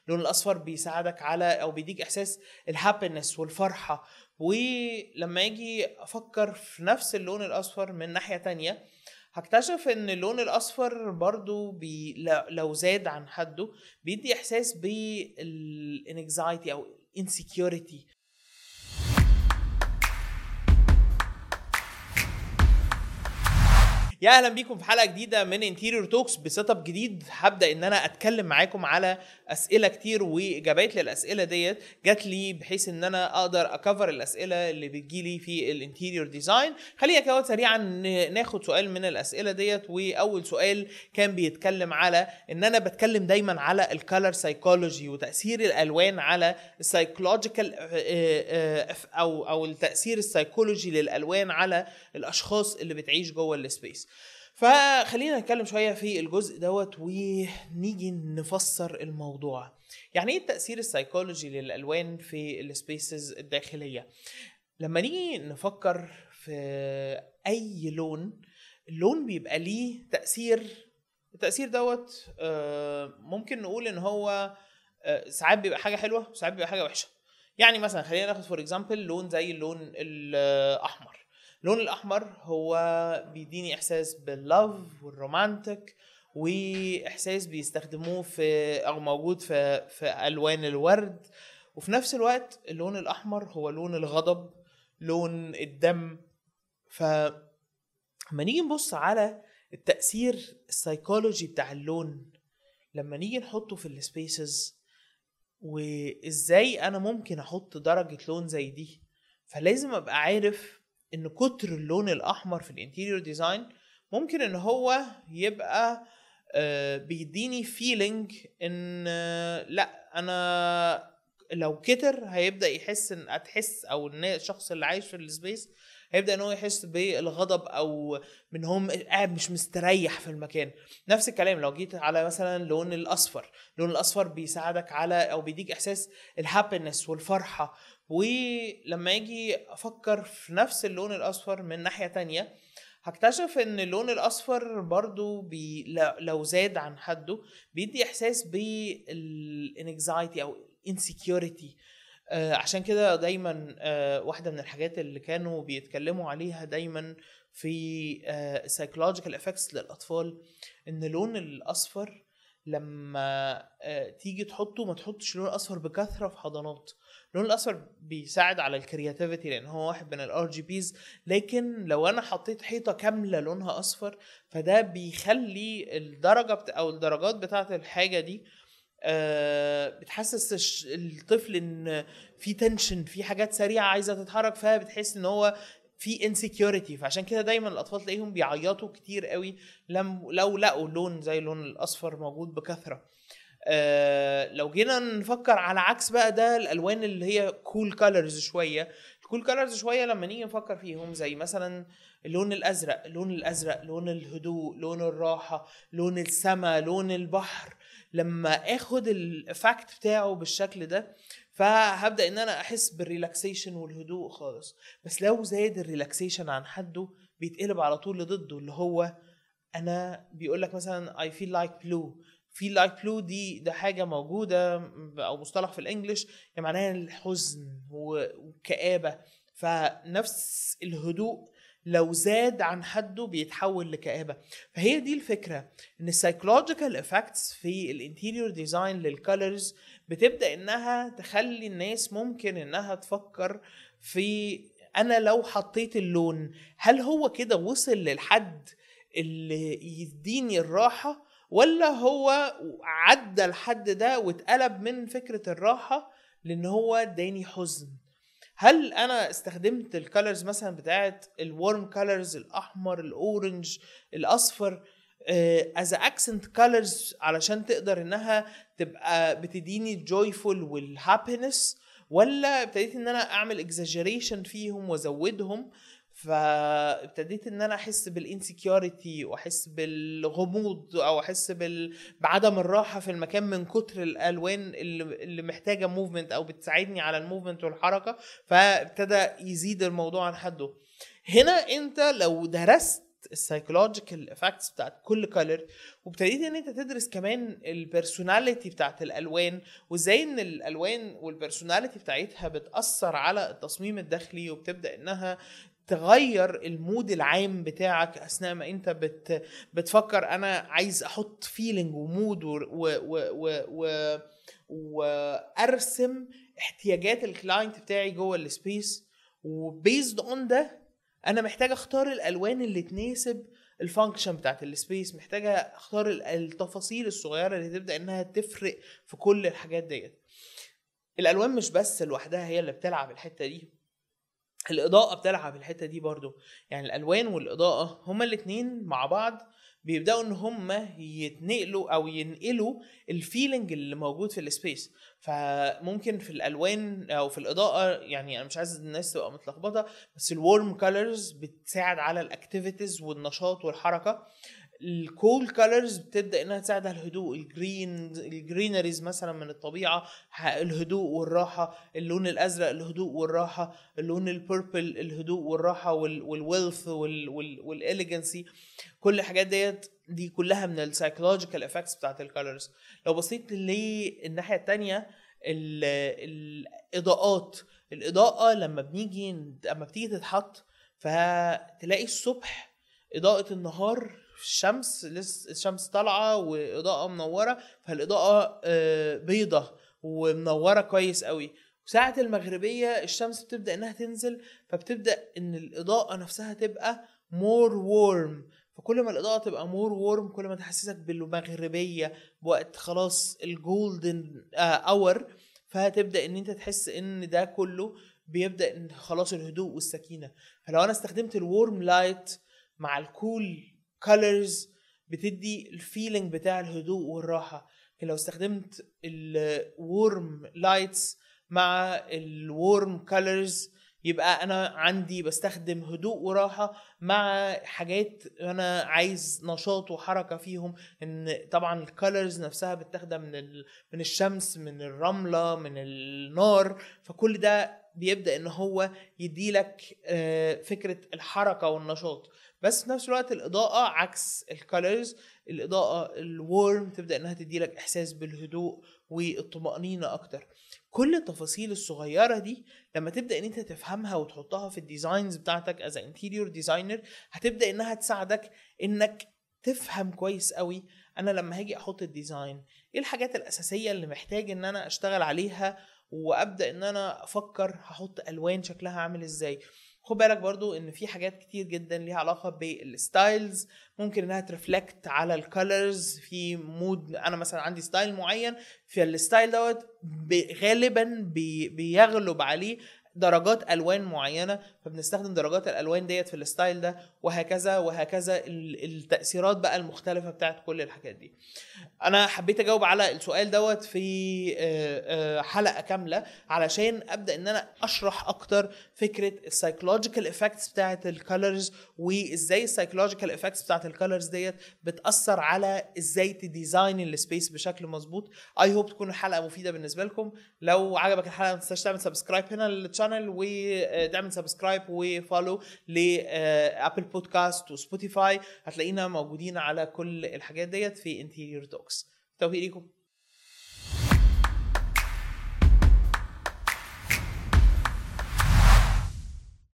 اللون الاصفر بيساعدك على او بيديك احساس الهابينس والفرحه ولما اجي افكر في نفس اللون الاصفر من ناحيه تانية هكتشف ان اللون الاصفر برضو بي لو زاد عن حده بيدي احساس بالانكزايتي او insecurity يا اهلا بيكم في حلقه جديده من انتيريور توكس بسيت اب جديد هبدا ان انا اتكلم معاكم على اسئله كتير واجابات للاسئله ديت جات لي بحيث ان انا اقدر اكفر الاسئله اللي بتجيلي في الانتيريور ديزاين خلينا كده سريعا ناخد سؤال من الاسئله ديت واول سؤال كان بيتكلم على ان انا بتكلم دايما على الكالر سايكولوجي وتاثير الالوان على السايكولوجيكال آه، آه، او او التاثير السايكولوجي للالوان على الاشخاص اللي بتعيش جوه السبيس فخلينا نتكلم شويه في الجزء دوت ونيجي نفسر الموضوع يعني ايه التاثير السيكولوجي للالوان في السبيسز الداخليه لما نيجي نفكر في اي لون اللون بيبقى ليه تاثير التاثير دوت آه، ممكن نقول ان هو آه، ساعات بيبقى حاجه حلوه وساعات بيبقى حاجه وحشه يعني مثلا خلينا ناخد فور اكزامبل لون زي اللون الاحمر اللون الاحمر هو بيديني احساس باللوف والرومانتك واحساس بيستخدموه في او موجود في في الوان الورد وفي نفس الوقت اللون الاحمر هو لون الغضب لون الدم ف لما نيجي نبص على التاثير السيكولوجي بتاع اللون لما نيجي نحطه في السبيسز وازاي انا ممكن احط درجه لون زي دي فلازم ابقى عارف ان كتر اللون الاحمر في الانتيريور ديزاين ممكن ان هو يبقى آه، بيديني فيلينج ان آه، لا انا لو كتر هيبدا يحس ان هتحس او ان الشخص اللي عايش في السبيس هيبدا ان هو يحس بالغضب او من هم قاعد مش مستريح في المكان نفس الكلام لو جيت على مثلا لون الاصفر اللون الاصفر بيساعدك على او بيديك احساس الهابينس والفرحه ولما اجي افكر في نفس اللون الاصفر من ناحيه تانية هكتشف ان اللون الاصفر برضو بي لو زاد عن حده بيدي احساس بالانكزايتي او insecurity آه عشان كده دايما آه واحده من الحاجات اللي كانوا بيتكلموا عليها دايما في آه psychological effects للاطفال ان اللون الاصفر لما آه تيجي تحطه ما تحطش اللون الاصفر بكثره في حضانات اللون الاصفر بيساعد على الكرياتيفيتي لان هو واحد من الار جي بيز لكن لو انا حطيت حيطه كامله لونها اصفر فده بيخلي الدرجه بتا او الدرجات بتاعه الحاجه دي آه بتحسس الطفل ان في تنشن في حاجات سريعه عايزه تتحرك فبتحس ان هو في انسكيورتي فعشان كده دايما الاطفال تلاقيهم بيعيطوا كتير قوي لم لو لقوا لون زي اللون الاصفر موجود بكثره آه لو جينا نفكر على عكس بقى ده الالوان اللي هي كول cool كالرز شويه الكول كالرز شويه لما نيجي نفكر فيهم زي مثلا اللون الازرق اللون الازرق لون الهدوء لون الراحه لون السماء لون البحر لما اخد الافكت بتاعه بالشكل ده فهبدا ان انا احس بالريلاكسيشن والهدوء خالص بس لو زاد الريلاكسيشن عن حده بيتقلب على طول لضده اللي هو انا بيقول لك مثلا اي فيل لايك بلو في لايت بلو دي ده حاجه موجوده او مصطلح في الانجليش يعني معناها الحزن والكآبه فنفس الهدوء لو زاد عن حده بيتحول لكآبة فهي دي الفكرة ان السايكولوجيكال افكتس في الانتيريور ديزاين للكالرز بتبدأ انها تخلي الناس ممكن انها تفكر في انا لو حطيت اللون هل هو كده وصل للحد اللي يديني الراحة ولا هو عدى الحد ده واتقلب من فكره الراحه لان هو اداني حزن هل انا استخدمت الكالرز مثلا بتاعت الورم كالرز الاحمر الاورنج الاصفر از اكسنت كالرز علشان تقدر انها تبقى بتديني الجويفول والهابينس ولا ابتديت ان انا اعمل اكزاجريشن فيهم وازودهم فابتديت ان انا احس بالانسكيورتي واحس بالغموض او احس بال... بعدم الراحه في المكان من كتر الالوان اللي, اللي محتاجه موفمنت او بتساعدني على الموفمنت والحركه فابتدى يزيد الموضوع عن حده هنا انت لو درست درست السايكولوجيكال افكتس بتاعت كل كولر وابتديت ان انت تدرس كمان البيرسوناليتي بتاعت الالوان وازاي ان الالوان والبيرسوناليتي بتاعتها بتاثر على التصميم الداخلي وبتبدا انها تغير المود العام بتاعك اثناء ما انت بت بتفكر انا عايز احط فيلينج ومود و و و و وارسم احتياجات الكلاينت بتاعي جوه السبيس وبيزد اون ده انا محتاج اختار الالوان اللي تناسب الفانكشن بتاعت السبيس محتاجه اختار التفاصيل الصغيره اللي تبدا انها تفرق في كل الحاجات ديت الالوان مش بس لوحدها هي اللي بتلعب الحته دي الاضاءه بتلعب الحته دي برضو يعني الالوان والاضاءه هما الاتنين مع بعض بيبداوا ان هم يتنقلوا او ينقلوا الفيلينج اللي موجود في السبيس فممكن في الالوان او في الاضاءه يعني انا مش عايز الناس تبقى متلخبطه بس الورم كولرز بتساعد على الاكتيفيتيز والنشاط والحركه الكول كولرز بتبدا انها تساعد على الهدوء الجرين الجرينريز مثلا من الطبيعه الهدوء والراحه اللون الازرق الهدوء والراحه اللون البيربل الهدوء والراحه والويلث والاليجنسي كل الحاجات ديت دي كلها من السايكولوجيكال افكتس بتاعت الكولرز لو بصيت للناحيه الثانيه الاضاءات الاضاءه لما بنيجي لما بتيجي تتحط فتلاقي الصبح اضاءه النهار الشمس لسه الشمس طالعه واضاءه منوره فالاضاءه بيضه ومنوره كويس قوي وساعة المغربية الشمس بتبدأ انها تنزل فبتبدأ ان الاضاءة نفسها تبقى مور وورم فكل ما الاضاءه تبقى مور وورم كل ما تحسسك بالمغربيه بوقت خلاص الجولدن اور فهتبدا ان انت تحس ان ده كله بيبدا ان خلاص الهدوء والسكينه فلو انا استخدمت الورم لايت مع الكول كولرز بتدي الفيلينج بتاع الهدوء والراحه لكن لو استخدمت الورم لايتس مع الورم كولرز يبقى انا عندي بستخدم هدوء وراحه مع حاجات انا عايز نشاط وحركه فيهم ان طبعا الكالرز نفسها بتاخدها من من الشمس من الرمله من النار فكل ده بيبدا ان هو يديلك فكره الحركه والنشاط بس في نفس الوقت الاضاءه عكس الكالرز الاضاءه الورم تبدا انها تديلك احساس بالهدوء والطمانينه اكتر كل التفاصيل الصغيره دي لما تبدا ان انت تفهمها وتحطها في الديزاينز بتاعتك از انتيريور ديزاينر هتبدا انها تساعدك انك تفهم كويس قوي انا لما هاجي احط الديزاين ايه الحاجات الاساسيه اللي محتاج ان انا اشتغل عليها وابدا ان انا افكر هحط الوان شكلها عامل ازاي خد بالك برضو ان في حاجات كتير جدا ليها علاقه بالستايلز ممكن انها ترفلكت على الكالرز في مود انا مثلا عندي ستايل معين في الستايل دوت غالبا بي بيغلب عليه درجات الوان معينه فبنستخدم درجات الالوان ديت في الستايل ده وهكذا وهكذا التاثيرات بقى المختلفه بتاعت كل الحاجات دي انا حبيت اجاوب على السؤال دوت في حلقه كامله علشان ابدا ان انا اشرح اكتر فكره السايكولوجيكال افكتس بتاعت الكالرز وازاي السايكولوجيكال افكتس بتاعت الكالرز ديت بتاثر على ازاي تديزاين السبيس بشكل مظبوط اي هوب تكون الحلقه مفيده بالنسبه لكم لو عجبك الحلقه ما تنساش تعمل سبسكرايب هنا للشانل وتعمل سبسكرايب وفولو لابل بودكاست وسبوتيفاي هتلاقينا موجودين على كل الحاجات ديت في انتيريور توكس توفيق ليكم